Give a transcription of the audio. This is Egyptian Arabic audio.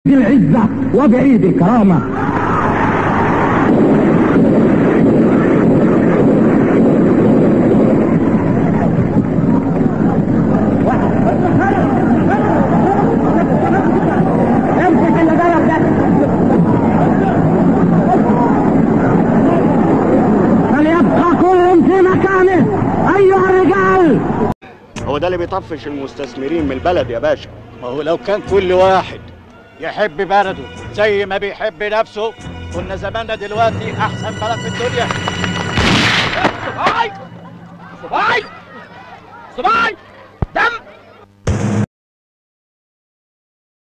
العزة وبعيد الكرامة امسك اللي ضرب ده فليبقى كل في مكانه ايها الرجال هو ده اللي بيطفش المستثمرين من البلد يا باشا ما هو لو كان كل واحد يحب بلده زي ما بيحب نفسه كنا زماننا دلوقتي احسن بلد في الدنيا صباي صباي صباي